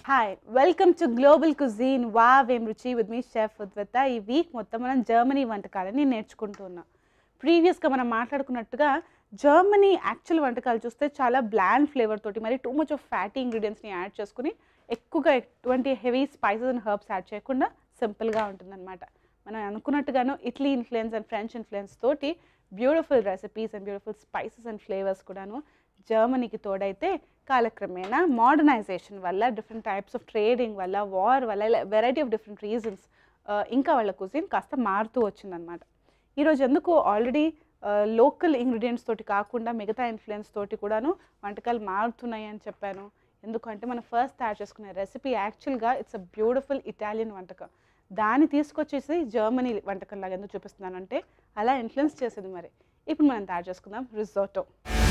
Hi welcome to global cuisine wow ఏం రుచి with me chef ఉద్వత ఈ వీక్ మొత్తం మనం జర్మనీ వంటకాలని నేర్చుకుంటూ ఉన్నాం ప్రీవియస్గా మనం మాట్లాడుకున్నట్టుగా జర్మనీ యాక్చువల్ వంటకాలు చూస్తే చాలా బ్లాండ్ ఫ్లేవర్ తోటి మరి టూ మచ్ ఆఫ్ ఫ్యాటీ ఇంగ్రీడియంట్స్ని యాడ్ చేసుకుని ఎక్కువగా ఎటువంటి heavy spices and herbs add చేయకుండా సింపుల్గా ఉంటుందన్నమాట మనం అనుకున్నట్టుగాను Italy influence and French influence తోటి beautiful recipes and beautiful spices and flavours కూడాను జర్మనీకి తోడైతే కాలక్రమేణా మోడర్నైజేషన్ వల్ల డిఫరెంట్ టైప్స్ ఆఫ్ ట్రేడింగ్ వల్ల వార్ వల్ల ఇలా వెరైటీ ఆఫ్ డిఫరెంట్ రీజన్స్ ఇంకా వాళ్ళ కుజిన్ కాస్త మారుతూ వచ్చిందనమాట ఈరోజు ఎందుకు ఆల్రెడీ లోకల్ ఇంగ్రీడియంట్స్ తోటి కాకుండా మిగతా ఇన్ఫ్లుయెన్స్ తోటి కూడాను వంటకాలు మారుతున్నాయి అని చెప్పాను ఎందుకంటే మనం ఫస్ట్ తయారు చేసుకునే రెసిపీ యాక్చువల్గా ఇట్స్ అ బ్యూటిఫుల్ ఇటాలియన్ వంటకం దాన్ని తీసుకొచ్చేసి జర్మనీ వంటకం లాగా ఎందుకు చూపిస్తున్నానంటే అలా ఇన్ఫ్లుయెన్స్ చేసేది మరి ఇప్పుడు మనం తయారు చేసుకుందాం రిజోటో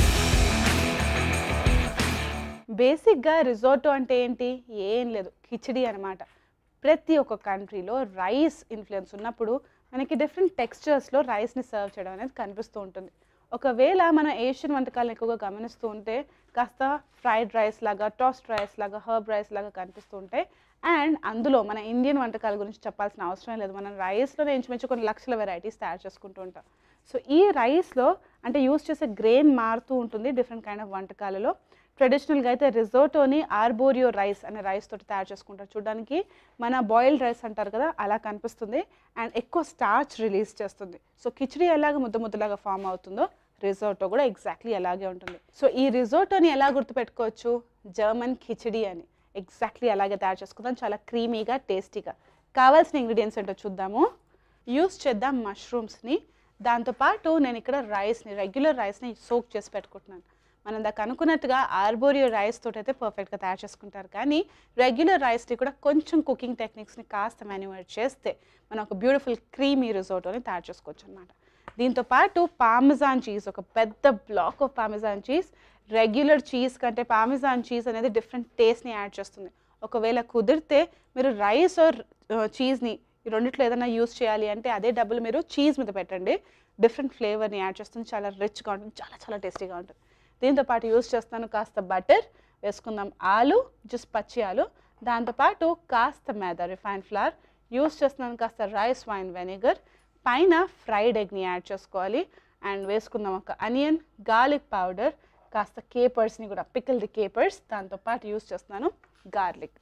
బేసిక్గా రిజోటో అంటే ఏంటి ఏం లేదు కిచిడి అనమాట ప్రతి ఒక్క కంట్రీలో రైస్ ఇన్ఫ్లుయెన్స్ ఉన్నప్పుడు మనకి డిఫరెంట్ టెక్స్చర్స్లో రైస్ని సర్వ్ చేయడం అనేది కనిపిస్తూ ఉంటుంది ఒకవేళ మనం ఏషియన్ వంటకాలను ఎక్కువగా గమనిస్తూ ఉంటే కాస్త ఫ్రైడ్ రైస్ లాగా టోస్ట్ రైస్ లాగా హర్బ్ రైస్ లాగా కనిపిస్తూ ఉంటాయి అండ్ అందులో మన ఇండియన్ వంటకాల గురించి చెప్పాల్సిన అవసరం లేదు మనం రైస్లోనే ఇంచుమించు కొన్ని లక్షల వెరైటీస్ తయారు చేసుకుంటూ ఉంటాం సో ఈ రైస్లో అంటే యూస్ చేసే గ్రెయిన్ మారుతూ ఉంటుంది డిఫరెంట్ కైండ్ ఆఫ్ వంటకాలలో ట్రెడిషనల్గా అయితే రిజోటోని ఆర్బోరియో రైస్ అనే రైస్ తోటి తయారు చేసుకుంటారు చూడడానికి మన బాయిల్డ్ రైస్ అంటారు కదా అలా కనిపిస్తుంది అండ్ ఎక్కువ స్టార్చ్ రిలీజ్ చేస్తుంది సో కిచడీ ఎలాగ ముద్ద ముద్దలాగా ఫామ్ అవుతుందో రిజోటో కూడా ఎగ్జాక్ట్లీ అలాగే ఉంటుంది సో ఈ రిజోటోని ఎలా గుర్తుపెట్టుకోవచ్చు జర్మన్ కిచడీ అని ఎగ్జాక్ట్లీ అలాగే తయారు చేసుకుందాం చాలా క్రీమీగా టేస్టీగా కావాల్సిన ఇంగ్రీడియంట్స్ ఏంటో చూద్దాము యూస్ చేద్దాం మష్రూమ్స్ని దాంతోపాటు నేను ఇక్కడ రైస్ని రెగ్యులర్ రైస్ని సోక్ చేసి పెట్టుకుంటున్నాను మనం దాకా అనుకున్నట్టుగా ఆర్బోరియో రైస్ తోటి అయితే పర్ఫెక్ట్గా తయారు చేసుకుంటారు కానీ రెగ్యులర్ రైస్ని కూడా కొంచెం కుకింగ్ టెక్నిక్స్ని కాస్త మాన్యువేట్ చేస్తే మనం ఒక బ్యూటిఫుల్ క్రీమీ రిజోటోని తయారు చేసుకోవచ్చు అనమాట దీంతో పాటు పామిజాన్ చీజ్ ఒక పెద్ద block of parmesan cheese regular cheese కంటే పామిజాన్ చీజ్ అనేది డిఫరెంట్ టేస్ట్ని యాడ్ చేస్తుంది ఒకవేళ కుదిరితే మీరు రైస్ ఆర్ చీజ్ని ఈ రెండిట్లో ఏదైనా యూస్ చేయాలి అంటే అదే డబ్బులు మీరు చీజ్ మీద పెట్టండి డిఫరెంట్ ఫ్లేవర్ని యాడ్ చేస్తుంది చాలా రిచ్గా ఉంటుంది చాలా చాలా టేస్టీగా ఉంటుంది దీంతో పాటు యూస్ చేస్తాను కాస్త బటర్ వేసుకుందాం ఆలు జస్ట్ పచ్చి ఆలు దాంతోపాటు కాస్త మైదా రిఫైన్ ఫ్లవర్ యూస్ చేస్తున్నాను కాస్త రైస్ వైన్ వెనిగర్ పైన ఫ్రైడ్ ఎగ్ని యాడ్ చేసుకోవాలి అండ్ వేసుకుందాం ఒక అనియన్ గార్లిక్ పౌడర్ కాస్త కేపర్స్ని కూడా పికిల్ ది కేపర్స్ దాంతోపాటు యూస్ చేస్తున్నాను గార్లిక్ని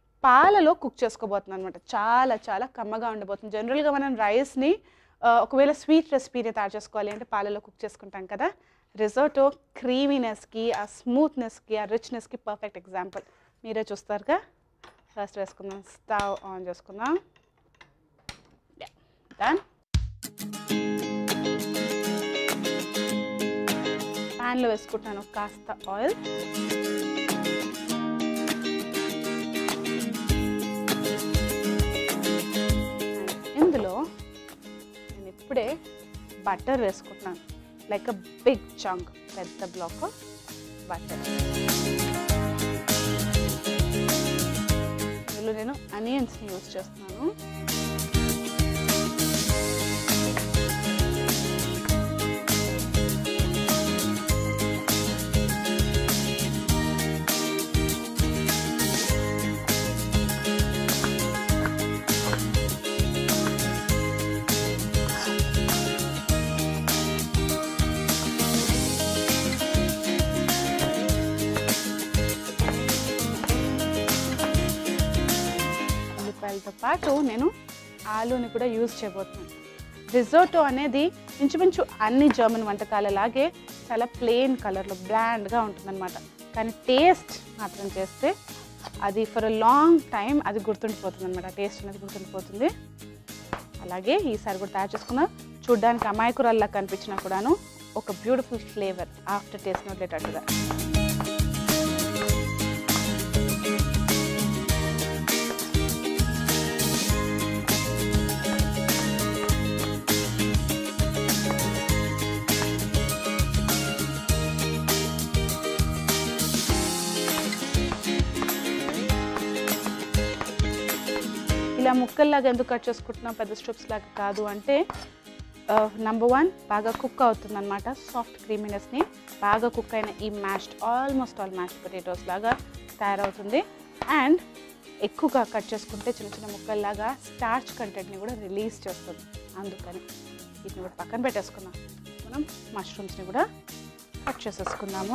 పాలలో కుక్ చేసుకోబోతున్నాను అనమాట చాలా చాలా కమ్మగా ఉండబోతుంది జనరల్గా మనం రైస్ని ఒకవేళ స్వీట్ రెసిపీని తయారు చేసుకోవాలి అంటే పాలలో కుక్ చేసుకుంటాం కదా రిజోటో క్రీమీనెస్కి ఆ స్మూత్నెస్కి ఆ రిచ్నెస్కి పర్ఫెక్ట్ ఎగ్జాంపుల్ మీరే చూస్తారుగా ఫస్ట్ వేసుకుందాం స్టవ్ ఆన్ చేసుకుందాం డన్ ప్యాన్లో వేసుకుంటాను కాస్త ఆయిల్ ఇందులో నేను ఇప్పుడే బటర్ వేసుకుంటున్నాను లైక్ అ బిగ్ చంక్ పెద్ద బ్లాక్ బటర్ ఇందులో నేను అనియన్స్ని యూజ్ చేస్తున్నాను ఉల్లిపాయలతో పాటు నేను ఆలూని కూడా యూజ్ చేయబోతున్నాను రిజోటో అనేది ఇంచుమించు అన్ని జర్మన్ వంటకాలలాగే చాలా ప్లెయిన్ కలర్లో బ్లాండ్గా ఉంటుందన్నమాట కానీ టేస్ట్ మాత్రం చేస్తే అది ఫర్ అ లాంగ్ టైం అది గుర్తుండిపోతుంది అనమాట టేస్ట్ అనేది గుర్తుండిపోతుంది అలాగే ఈసారి కూడా తయారు చేసుకున్నా చూడ్డానికి అమాయకురాల్లా కనిపించినా కూడాను ఒక బ్యూటిఫుల్ ఫ్లేవర్ ఆఫ్టర్ టేస్ట్ వదిలేటట్టుగా ఇలా ముక్కల్లాగా ఎందుకు కట్ చేసుకుంటున్నాం పెద్ద స్ట్రిప్స్ లాగా కాదు అంటే నంబర్ వన్ బాగా కుక్ అవుతుంది అనమాట సాఫ్ట్ క్రీమీనెస్ని బాగా కుక్ అయిన ఈ mashed almost all mashed potatoes లాగా తయారవుతుంది అండ్ ఎక్కువగా కట్ చేసుకుంటే చిన్న చిన్న ముక్కల్లాగా స్టార్చ్ కంటెంట్ని కూడా రిలీజ్ చేస్తుంది అందుకని వీటిని కూడా పక్కన పెట్టేసుకుందాం మనం మష్రూమ్స్ని కూడా కట్ చేసేసుకుందాము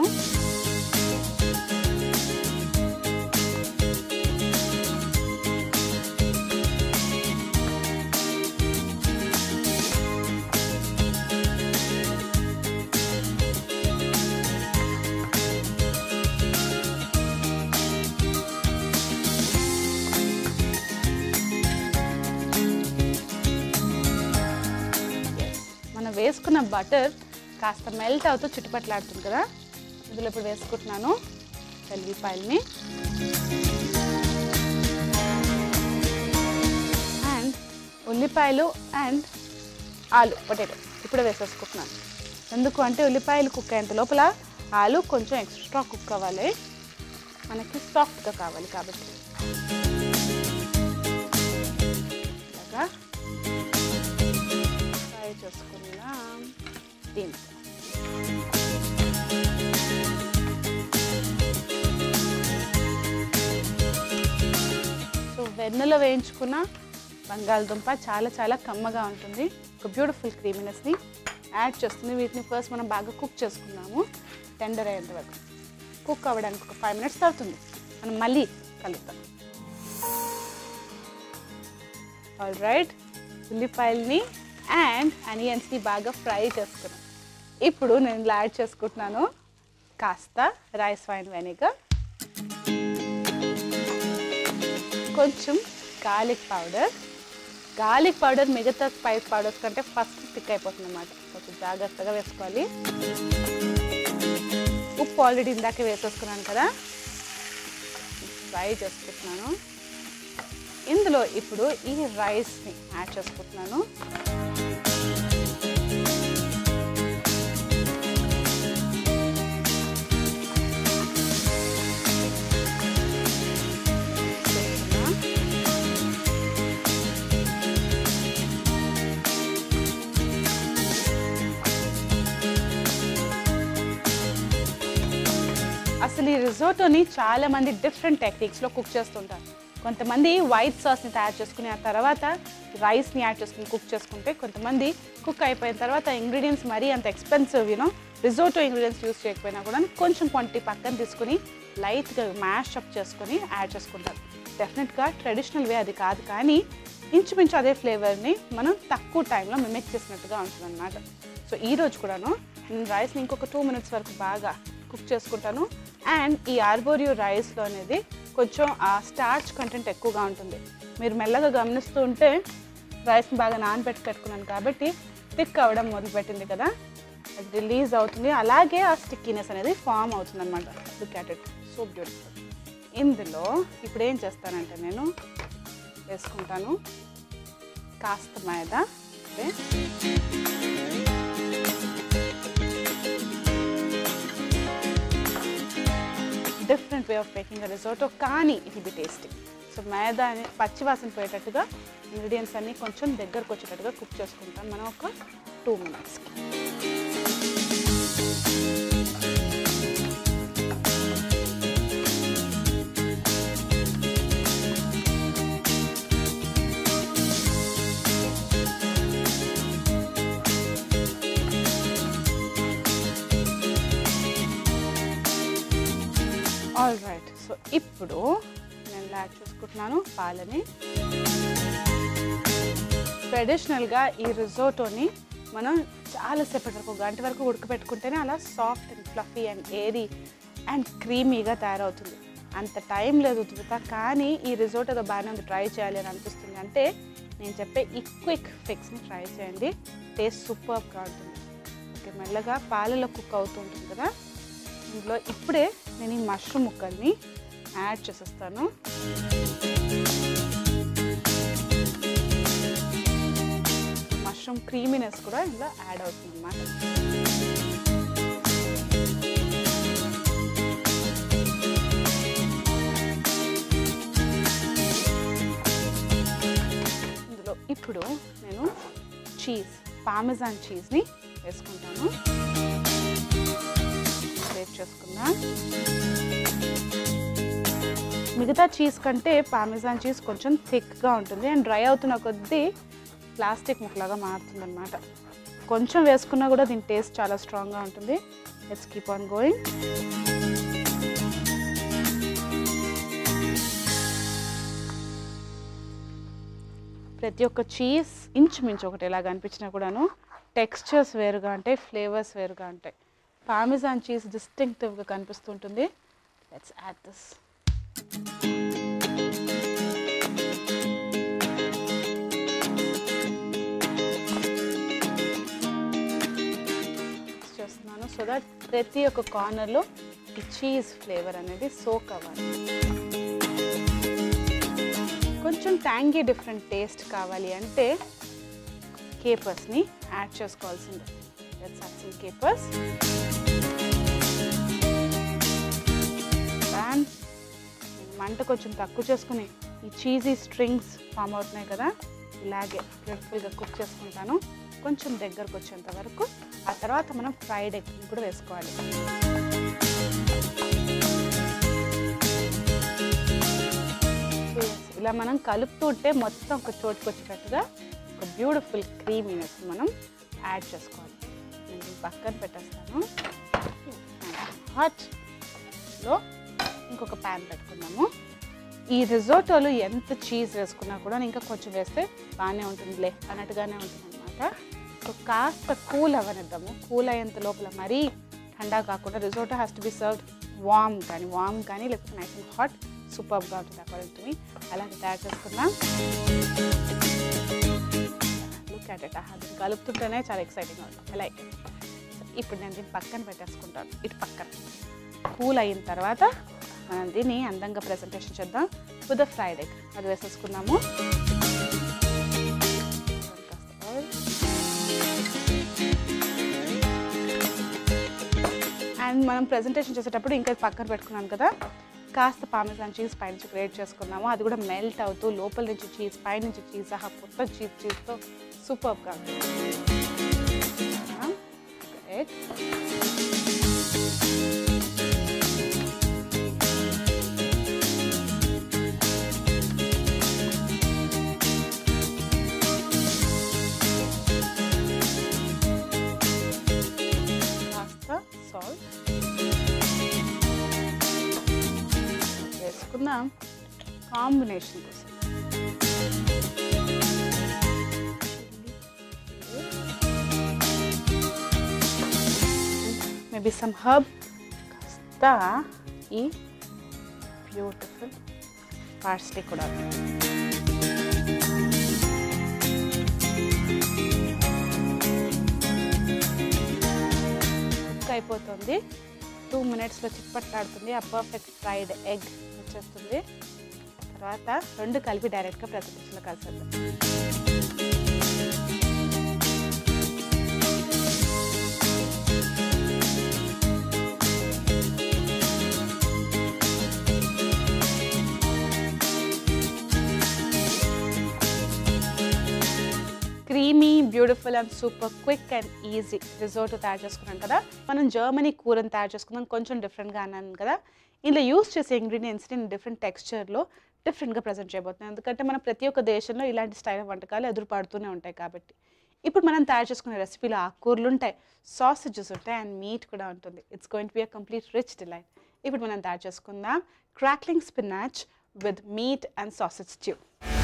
మనం వేసుకున్న బటర్ కాస్త మెల్ట్ అవుతూ చుట్టుపట్లాడుతుంది కదా ఇందులో ఇప్పుడు వేసుకుంటున్నాను ఎల్లిపాయల్ని అండ్ ఉల్లిపాయలు అండ్ ఆలు పొటాటో ఇప్పుడు వేసేసుకుంటున్నాను ఎందుకు అంటే ఉల్లిపాయలు కుక్ అయ్యేంత లోపల ఆలు కొంచెం ఎక్స్ట్రా కుక్ అవ్వాలి మనకి సాఫ్ట్గా కావాలి కాబట్టి ఇలాగా ఫ్రై చేసుకుందాం దీంట్లో సో వెన్నెలో వేయించుకున్న బంగాళదుంప చాలా చాలా కమ్మగా ఉంటుంది ఒక బ్యూటిఫుల్ క్రీమినెస్ని యాడ్ చేస్తుంది వీటిని ఫస్ట్ మనం బాగా కుక్ చేసుకుందాము టెండర్ అయ్యేంత వరకు కుక్ అవ్వడానికి ఒక ఫైవ్ మినిట్స్ అవుతుంది మనం మళ్ళీ కలుపుతాం ఆల్ రైట్ ఉల్లిపాయల్ని అండ్ అనియన్స్ని బాగా ఫ్రై చేసుకున్నాం ఇప్పుడు నేను ఇలా యాడ్ చేసుకుంటున్నాను కాస్త రైస్ వైన్ వెనిగర్ కొంచెం గార్లిక్ పౌడర్ గార్లిక్ పౌడర్ మిగతా స్పైస్ పౌడర్స్ కంటే ఫస్ట్ థిక్ అయిపోతుంది అన్నమాట కొంచెం జాగ్రత్తగా వేసుకోవాలి ఉప్పు ఆల్రెడీ ఇందాకే వేసేసుకున్నాను కదా ఫ్రై చేసుకుంటున్నాను ఇందులో ఇప్పుడు ఈ రైస్ని యాడ్ చేసుకుంటున్నాను చేస్తున్నా. అసలు ఈ రిజోటోని చాలా మంది డిఫరెంట్ టెక్నిక్స్లో కుక్ చేస్తుంటారు కొంతమంది వైట్ సాస్ని తయారు చేసుకుని ఆ తర్వాత రైస్ని యాడ్ చేసుకుని కుక్ చేసుకుంటే కొంతమంది కుక్ అయిపోయిన తర్వాత ఇంగ్రీడియంట్స్ మరీ అంత expensive you know risotto ingredients use చేయకపోయినా కూడా కొంచెం క్వాంటిటీ పక్కన తీసుకుని లైట్గా మ్యాష్ అప్ చేసుకొని యాడ్ చేసుకుంటారు డెఫినెట్గా ట్రెడిషనల్ వే అది కాదు కానీ ఇంచుమించు అదే ఫ్లేవర్ని మనం తక్కువ టైంలో మిమిక్ చేసినట్టుగా ఉంటుంది అనమాట సో ఈ రోజు కూడాను నేను రైస్ని ఇంకొక టూ మినిట్స్ వరకు బాగా కుక్ చేసుకుంటాను అండ్ ఈ ఆర్బోరియో రైస్లో అనేది కొంచెం ఆ స్టార్చ్ కంటెంట్ ఎక్కువగా ఉంటుంది మీరు మెల్లగా గమనిస్తూ ఉంటే రైస్ని బాగా నానబెట్టి పెట్టుకున్నాను కాబట్టి థిక్ అవ్వడం మొదలుపెట్టింది కదా అది రిలీజ్ అవుతుంది అలాగే ఆ స్టిక్కీనెస్ అనేది ఫామ్ అవుతుంది అనమాట look at it so beautiful ఇందులో ఇప్పుడు ఏం చేస్తానంటే నేను వేసుకుంటాను కాస్త maida okay different way of making risotto కానీ it be tasty so maida అని పచ్చివాసన పోయేటట్టుగా ఇంగ్రీడియంట్స్ అన్నీ కొంచెం దగ్గరకు వచ్చేటట్టుగా కుక్ చేసుకుంటాం మనం ఒక టూ మినిట్స్కి ఆల్ రైట్ సో ఇప్పుడు నేను యాడ్ చేసుకుంటున్నాను పాలని ట్రెడిషనల్గా ఈ రిజోటోని మనం చాలాసేపటి వరకు ఒక గంట వరకు ఉడకబెట్టుకుంటేనే అలా soft and fluffy and airy and క్రీమీగా తయారవుతుంది అంత టైం లేదు ఉతుకుతా కానీ ఈ రిజోట్ ఏదో బాగానే ఉంది ట్రై చేయాలి అని అనిపిస్తుంది అంటే నేను చెప్పే ఈ క్విక్ ఫిక్స్ని ట్రై చేయండి టేస్ట్ సూపర్గా ఉంటుంది ఓకే మెల్లగా పాలలో కుక్ అవుతూ ఉంటుంది కదా ఇందులో ఇప్పుడే నేను ఈ మష్రూమ్ ముక్కల్ని యాడ్ చేసేస్తాను మష్రూమ్ క్రీమీనెస్ కూడా ఇందులో యాడ్ అవుతుంది అన్నమాట ఇందులో ఇప్పుడు నేను చీజ్ పామెజాన్ చీజ్ని వేసుకుంటాను వేట్ చేసుకుందాం మిగతా చీజ్ కంటే పామిజాన్ చీజ్ కొంచెం థిక్గా ఉంటుంది అండ్ డ్రై అవుతున్న కొద్దీ ప్లాస్టిక్ ముక్కలాగా మారుతుంది అనమాట కొంచెం వేసుకున్నా కూడా దీని టేస్ట్ చాలా స్ట్రాంగ్గా ఉంటుంది లెట్స్ కీప్ ఆన్ గోయింగ్ ప్రతి ఒక్క చీజ్ ఇంచుమించు ఒకటి ఎలాగ అనిపించినా కూడాను టెక్స్చర్స్ వేరుగా ఉంటాయి ఫ్లేవర్స్ వేరుగా ఉంటాయి పామిజాన్ చీజ్ డిస్టింక్టివ్గా కనిపిస్తుంటుంది లెట్స్ యాడ్ దిస్ చేస్తున్నాను సో దట్ ప్రతి ఒక్క కార్నర్లో ఈ చీజ్ ఫ్లేవర్ అనేది సోక్ అవ్వాలి కొంచెం ట్యాంగీ డిఫరెంట్ టేస్ట్ కావాలి అంటే కేపర్స్ని యాడ్ చేసుకోవాల్సిందే let's add some capers and మంట కొంచెం తక్కువ చేసుకుని ఈ చీజీ స్ట్రింగ్స్ ఫామ్ అవుతున్నాయి కదా ఇలాగే బ్యూటిఫుల్గా కుక్ చేసుకుంటాను కొంచెం దగ్గరకు వచ్చేంత వరకు ఆ తర్వాత మనం ఫ్రైడ్ ఎగ్ని కూడా వేసుకోవాలి So, yes, ఇలా మనం కలుపుతూ ఉంటే మొత్తం ఒక చోటుకు వచ్చేటట్టుగా ఒక బ్యూటిఫుల్ క్రీమీనెస్ మనం యాడ్ చేసుకోవాలి నేను దీన్ని పక్కన పెట్టేస్తాను హాట్లో ఇంకొక ప్యాన్ పెట్టుకున్నాము ఈ రిజోటోలు ఎంత చీజ్ వేసుకున్నా కూడా ఇంకా కొంచెం వేస్తే బాగానే ఉంటుందిలే అన్నట్టుగానే ఉంటుంది అనమాట సో కాస్త కూల్ అవ్వనిద్దాము కూల్ అయ్యేంత లోపల మరీ ఠండా కాకుండా risotto has to be serve warm కానీ వామ్ కానీ లేకపోతే నైస్ అండ్ హాట్ సూపర్గా ఉంటుంది అకార్డింగ్ టు మీ అలాగే తయారు చేసుకుందాం లుక్ అట్ ఇట్ అది కలుపుతుంటేనే చాలా ఎక్సైటింగ్గా ఉంటుంది ఐ లైక్ ఇట్ ఇప్పుడు నేను దీన్ని పక్కన పెట్టేసుకుంటాను ఇటు పక్కన కూల్ అయిన తర్వాత మనం దీన్ని అందంగా ప్రజెంటేషన్ చేద్దాం విత్ ద ఫ్రైడ్ ఎగ్ అది వేసేసుకున్నాము కాస్త oil. అండ్ మనం ప్రజెంటేషన్ చేసేటప్పుడు ఇంకా పక్కన పెట్టుకున్నాను కదా కాస్త పామిజాన్ చీజ్ పైనుంచి క్రియేట్ చేసుకున్నాము అది కూడా మెల్ట్ అవుతూ లోపల నుంచి చీజ్ పైనుంచి చీజ్ సహా మొత్తం చీజ్ చీజ్తో సూపర్గా ఎగ్ కాస్త సాల్ట్ వేసుకుందాం కాంబినేషన్ కోసం మేబీ సమ్ హర్బ్ కాస్త ఈ బ్యూటిఫుల్ పార్స్లీ కూడా కుక్ అయిపోతుంది టూ మినిట్స్లో చిప్పట్లాడుతుంది ఆ పర్ఫెక్ట్ ఫ్రైడ్ ఎగ్ వచ్చేస్తుంది తర్వాత రెండు కలిపి డైరెక్ట్గా ప్రతిపక్షలో కలిసేద్దాం creamy beautiful and super quick and easy risotto తయారు చేసుకున్నాం కదా మనం జర్మనీ కూరని తయారు చేసుకుందాం కొంచెం డిఫరెంట్గా అన్నాను కదా ఇందులో యూస్ చేసే ఇంగ్రీడియంట్స్ నేను డిఫరెంట్ టెక్స్చర్లో డిఫరెంట్గా ప్రజెంట్ చేయబోతున్నాను ఎందుకంటే మనం ప్రతి ఒక్క దేశంలో ఇలాంటి స్టైల్ ఆఫ్ వంటకాలు ఎదురుపడుతూనే ఉంటాయి కాబట్టి ఇప్పుడు మనం తయారు చేసుకునే రెసిపీలో ఆకుకూరలు ఉంటాయి సాసేజెస్ ఉంటాయి అండ్ మీట్ కూడా ఉంటుంది it's going to be a complete rich delight ఇప్పుడు మనం తయారు చేసుకుందాం crackling spinach with meat and sausage stew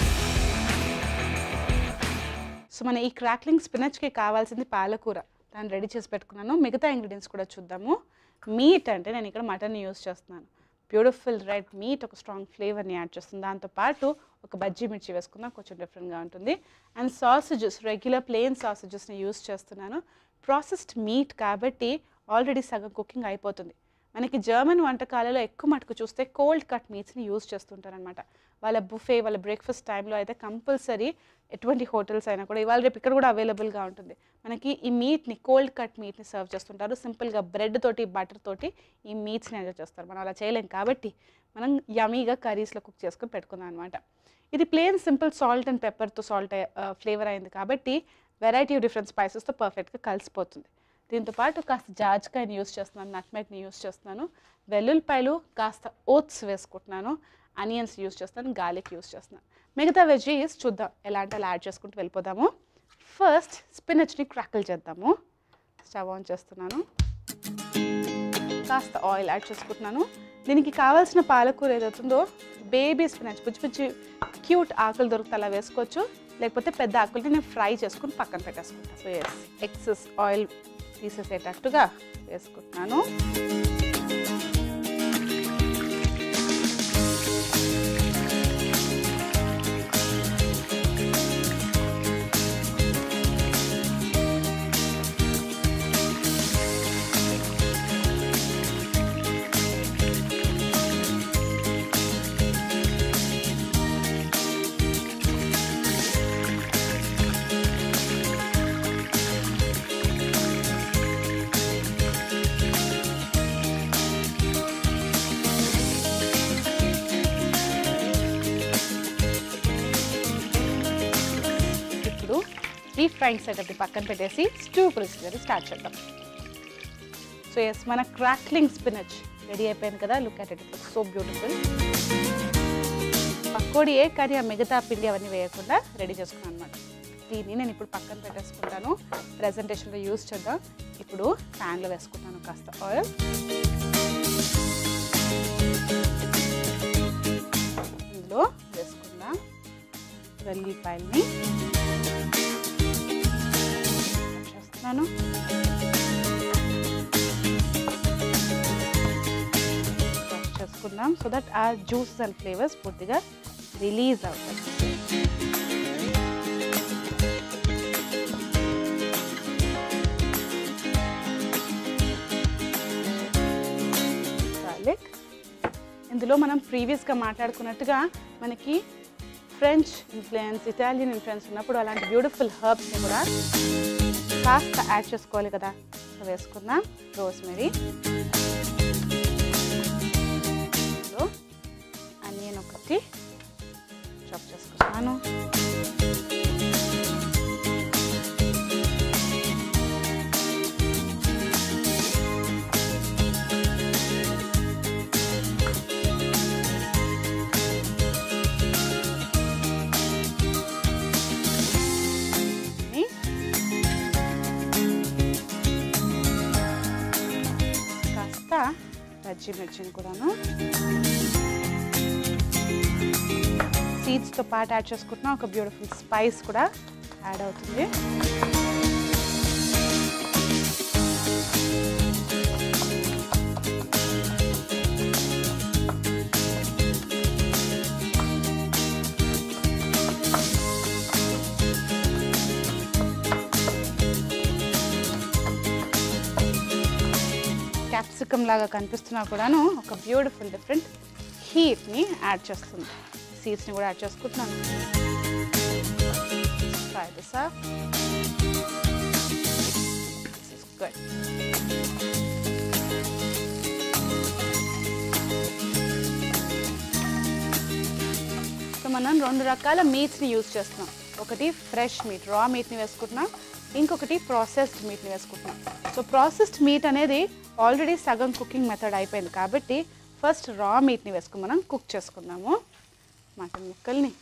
so మన ఈ క్రాక్లింగ్ స్పినచ్కి కావాల్సింది పాలకూర దాన్ని రెడీ చేసి పెట్టుకున్నాను మిగతా ఇంగ్రీడియంట్స్ కూడా చూద్దాము మీట్ అంటే నేను ఇక్కడ మటన్ యూస్ చేస్తున్నాను బ్యూటిఫుల్ రెడ్ మీట్ ఒక స్ట్రాంగ్ ఫ్లేవర్ని యాడ్ చేస్తుంది దాంతోపాటు ఒక బజ్జీ మిర్చి వేసుకుందాం కొంచెం డిఫరెంట్గా ఉంటుంది అండ్ సాసేజెస్ రెగ్యులర్ ప్లెయిన్ సాసేజెస్ని యూస్ చేస్తున్నాను ప్రాసెస్డ్ మీట్ కాబట్టి ఆల్రెడీ సగం కుకింగ్ అయిపోతుంది మనకి జర్మన్ వంటకాలలో ఎక్కువ మటుకు చూస్తే కోల్డ్ కట్ మీట్స్ని యూస్ చేస్తుంటారనమాట వాళ్ళ బుఫే వాళ్ళ బ్రేక్ఫాస్ట్ టైంలో అయితే కంపల్సరీ ఎటువంటి హోటల్స్ అయినా కూడా ఇవాళ రేపు ఇక్కడ కూడా అవైలబుల్గా ఉంటుంది మనకి ఈ మీట్ని కోల్డ్ కట్ మీట్ని సర్వ్ చేస్తుంటారు సింపుల్గా బ్రెడ్ తోటి బటర్ తోటి ఈ మీట్స్ని ఎంజాయ్ చేస్తారు మనం అలా చేయలేం కాబట్టి మనం యమీగా కర్రీస్లో కుక్ చేసుకొని పెట్టుకుందాం అనమాట ఇది ప్లేన్ సింపుల్ సాల్ట్ అండ్ పెప్పర్తో సాల్ట్ ఫ్లేవర్ అయింది కాబట్టి వెరైటీ ఆఫ్ డిఫరెంట్ స్పైసెస్తో పర్ఫెక్ట్గా కలిసిపోతుంది దీంతో పాటు కాస్త జాజికాయని యూస్ చేస్తున్నాను నట్మెగ్ని యూస్ చేస్తున్నాను వెల్లుల్లిపాయలు కాస్త ఓట్స్ వేసుకుంటున్నాను అనియన్స్ యూస్ చేస్తాను గార్లిక్ యూస్ చేస్తున్నాను మిగతా వెజీస్ చూద్దాం ఎలాంటి అలా యాడ్ చేసుకుంటూ వెళ్ళిపోదాము ఫస్ట్ స్పినచ్ని క్రాకిల్ చేద్దాము స్టవ్ ఆన్ చేస్తున్నాను కాస్త ఆయిల్ యాడ్ చేసుకుంటున్నాను దీనికి కావాల్సిన పాలకూర ఏదవుతుందో బేబీ స్పినచ్ పుచ్చి పుచ్చి క్యూట్ ఆకులు దొరికితే అలా వేసుకోవచ్చు లేకపోతే పెద్ద ఆకుల్ని నేను ఫ్రై చేసుకుని పక్కన పెట్టేసుకుంటాను సో ఎస్ ఎక్సెస్ ఆయిల్ తీసేసేటట్టుగా వేసుకుంటున్నాను ఇప్పుడు డీప్ ఫ్రైంగ్ సెటప్ పక్కన పెట్టేసి స్టూ ప్రొసీజర్ స్టార్ట్ చేద్దాం సో ఎస్ మన క్రాక్లింగ్ స్పినచ్ రెడీ అయిపోయింది కదా look at it it so beautiful పకోడీయే కానీ ఆ మిగతా పిండి అవన్నీ వేయకుండా రెడీ చేసుకున్నాను అనమాట దీన్ని నేను ఇప్పుడు పక్కన పెట్టేసుకుంటాను ప్రజెంటేషన్లో యూస్ చేద్దాం ఇప్పుడు ప్యాన్లో వేసుకుంటాను కాస్త ఆయిల్ ఇందులో వేసుకుందాం వెల్లిపాయల్ని చేస్తున్నాను క్రష్ చేసుకుందాం సో దట్ ఆ జ్యూస్ అండ్ ఫ్లేవర్స్ పూర్తిగా రిలీజ్ అవుతాయి గార్లిక్ ఇందులో మనం ప్రీవియస్గా మాట్లాడుకున్నట్టుగా మనకి ఫ్రెంచ్ ఇన్ఫ్లుయెన్స్ ఇటాలియన్ ఇన్ఫ్లుయెన్స్ ఉన్నప్పుడు అలాంటి బ్యూటిఫుల్ హర్బ్స్ని కూడా కాస్త యాడ్ చేసుకోవాలి కదా సో వేసుకుందాం రోస్మెరీ అనియన్ ఒకటి చాప్ చేసుకున్నాను ఇది. కాస్త పచ్చిమిర్చిని కూడాను సీడ్స్తో పాటు యాడ్ చేసుకుంటున్నాం ఒక బ్యూటిఫుల్ స్పైస్ కూడా యాడ్ అవుతుంది క్యాప్సికమ్ లాగా కనిపిస్తున్నా కూడాను ఒక బ్యూటిఫుల్ డిఫరెంట్ హీట్ని యాడ్ చేస్తుంది సీడ్స్ని కూడా యాడ్ చేసుకుంటున్నాను fry this up this is good so మనం రెండు రకాల మీట్స్ని యూజ్ చేస్తున్నాం ఒకటి ఫ్రెష్ మీట్ రా మీట్ని వేసుకుంటున్నాం ఇంకొకటి ప్రాసెస్డ్ మీట్ని వేసుకుంటున్నాం సో ప్రాసెస్డ్ మీట్ అనేది ఆల్రెడీ సగం కుకింగ్ మెథడ్ అయిపోయింది కాబట్టి ఫస్ట్ రా మీట్ని వేసుకుని మనం కుక్ చేసుకుందాము మటన్ ముక్కల్ని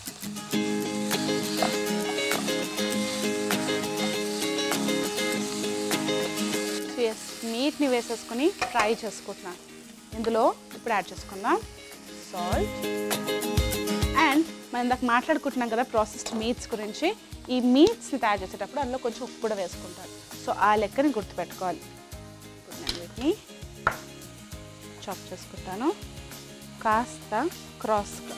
ఎస్ మీట్ని వేసేసుకొని ఫ్రై చేసుకుంటున్నాను ఇందులో ఇప్పుడు యాడ్ చేసుకుందాం సాల్ట్ అండ్ మనం ఇందాక మాట్లాడుకుంటున్నాం కదా ప్రాసెస్డ్ మీట్స్ గురించి ఈ మీట్స్ని తయారు చేసేటప్పుడు అందులో కొంచెం ఉప్పు కూడా వేసుకుంటారు సో ఆ లెక్కని గుర్తుపెట్టుకోవాలి ఇప్పుడు నేను వీటిని చాప్ చేసుకుంటాను కాస్త క్రాస్గా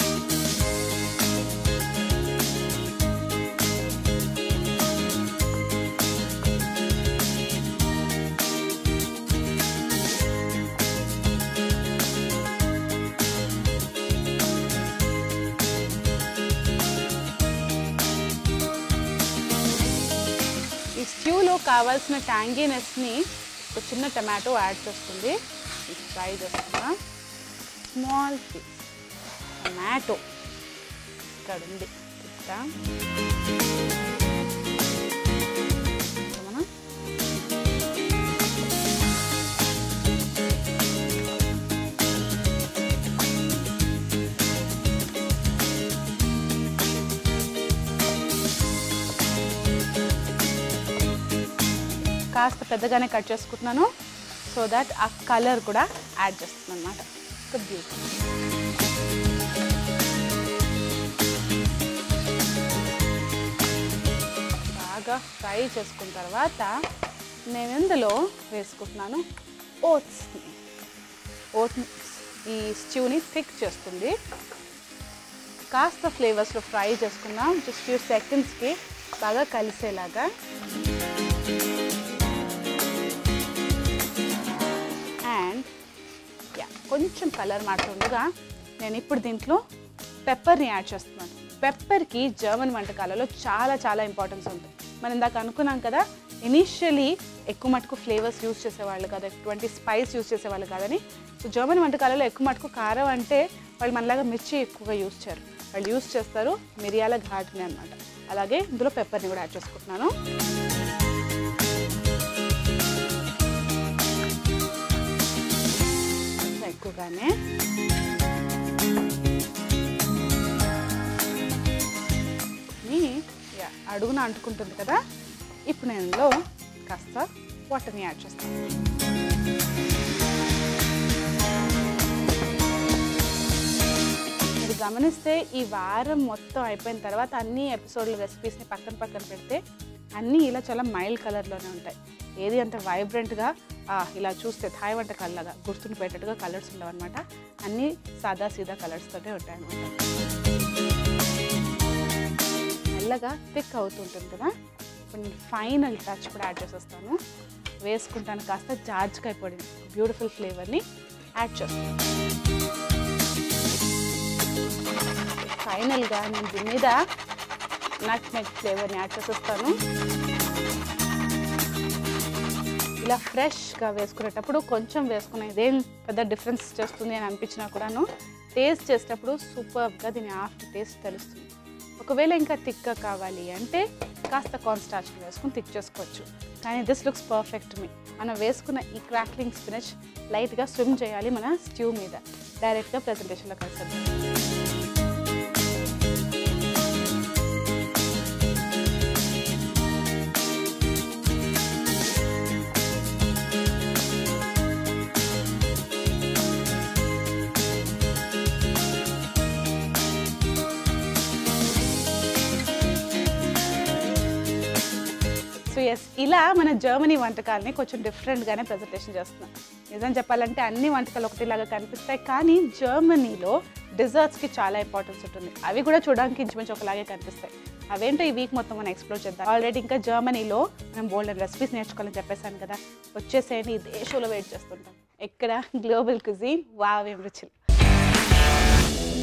ఈ స్ట్యూలో కావాల్సిన ట్యాంగీనెస్ని ఒక చిన్న టమాటో యాడ్ చేస్తుంది ఇది ఫ్రై చేసుకున్నా స్మాల్ పీస్ టమాటో ఇక్కడ ఉంది చూద్దాం. సో మనం కాస్త పెద్దగానే కట్ చేసుకుంటున్నాను సో దట్ ఆ కలర్ కూడా యాడ్ చేస్తున్నాను అనమాట సో బ్యూటీ బాగా ఫ్రై చేసుకున్న తర్వాత నేను ఇందులో వేసుకుంటున్నాను ఓట్స్ని ఓట్స్ ఈ స్ట్యూని థిక్ చేస్తుంది కాస్త ఫ్లేవర్స్లో ఫ్రై చేసుకుందాం జస్ట్ ఫ్యూ సెకండ్స్కి బాగా కలిసేలాగా అండ్ యా కొంచెం కలర్ మారుతుండగా నేను ఇప్పుడు దీంట్లో పెప్పర్ని యాడ్ చేస్తున్నాను పెప్పర్కి జర్మన్ వంటకాలలో చాలా చాలా ఇంపార్టెన్స్ ఉంటుంది మనం ఇందాక అనుకున్నాం కదా ఇనీషియలీ ఎక్కువ మటుకు ఫ్లేవర్స్ యూస్ చేసేవాళ్ళు కదా ఎటువంటి స్పైస్ యూస్ చేసేవాళ్ళు కాదని సో జర్మన్ వంటకాలలో ఎక్కువ మటుకు కారం అంటే వాళ్ళు మనలాగా మిర్చి ఎక్కువగా యూస్ చేయరు వాళ్ళు యూస్ చేస్తారు మిరియాల ఘాటుని అనమాట అలాగే ఇందులో పెప్పర్ని కూడా యాడ్ చేసుకుంటున్నాను కొంచెం ఎక్కువగానే ని యా, అడుగున అంటుకుంటుంది కదా ఇప్పుడు నేను ఇందులో కాస్త వాటర్ని యాడ్ చేస్తాను మీరు గమనిస్తే ఈ వారం మొత్తం అయిపోయిన తర్వాత అన్ని ఎపిసోడ్ల రెసిపీస్ని పక్కన పక్కన పెడితే అన్నీ ఇలా చాలా మైల్డ్ కలర్లోనే ఉంటాయి ఏది అంత వైబ్రెంట్గా ఇలా చూస్తే థాయ్ వంటకాల్లాగా గుర్తుని పెట్టేట్టుగా కలర్స్ ఉండవన్నమాట అన్నీ సాదా సీదా కలర్స్తోనే ఉంటాయి అన్నమాట మెల్లగా థిక్ అవుతుంటుంది కదా ఇప్పుడు నేను ఫైనల్ టచ్ కూడా యాడ్ చేసేస్తాను వేసుకుంటాను కాస్త జాజ్కాయ పొడి బ్యూటిఫుల్ ఫ్లేవర్ని యాడ్ చేస్తాను ఫైనల్గా నేను దీని మీద నట్ మెట్ ఫ్లేవర్ని యాడ్ చేసేస్తాను ఇలా ఫ్రెష్గా వేసుకునేటప్పుడు కొంచెం వేసుకునే ఇదేం పెద్ద డిఫరెన్స్ చేస్తుంది అని అనిపించినా కూడాను టేస్ట్ చేసేటప్పుడు సూపర్గా దీని ఆఫ్టర్ టేస్ట్ తెలుస్తుంది ఒకవేళ ఇంకా థిక్గా కావాలి అంటే కాస్త కాన్స్టార్చ్ వేసుకుని థిక్ చేసుకోవచ్చు కానీ దిస్ లుక్స్ పర్ఫెక్ట్ మీ మనం వేసుకున్న ఈ క్రాక్లింగ్ స్పినచ్ లైట్గా స్విమ్ చేయాలి మన స్ట్యూ మీద డైరెక్ట్గా ప్రజెంటేషన్లో కలిసి సో ఎస్ ఇలా మన జర్మనీ వంటకాలని కొంచెం డిఫరెంట్గానే ప్రజెంటేషన్ చేస్తున్నాం నిజం చెప్పాలంటే అన్ని వంటకాలు ఒకటిలాగా కనిపిస్తాయి కానీ జర్మనీలో డిజర్ట్స్కి చాలా ఇంపార్టెన్స్ ఉంటుంది అవి కూడా చూడడానికి ఇంచుమించు ఒకలాగే కనిపిస్తాయి అవేంటో ఈ వీక్ మొత్తం మనం ఎక్స్ప్లోర్ చేద్దాం ఆల్రెడీ ఇంకా జర్మనీలో మనం బోల్డ్ అండ్ రెసిపీస్ నేర్చుకోవాలని చెప్పేశాను కదా వచ్చేసేయండి ఇదే షోలో వెయిట్ చేస్తుంటాం ఎక్కడ గ్లోబల్ కుజీన్ వావేం రుచులు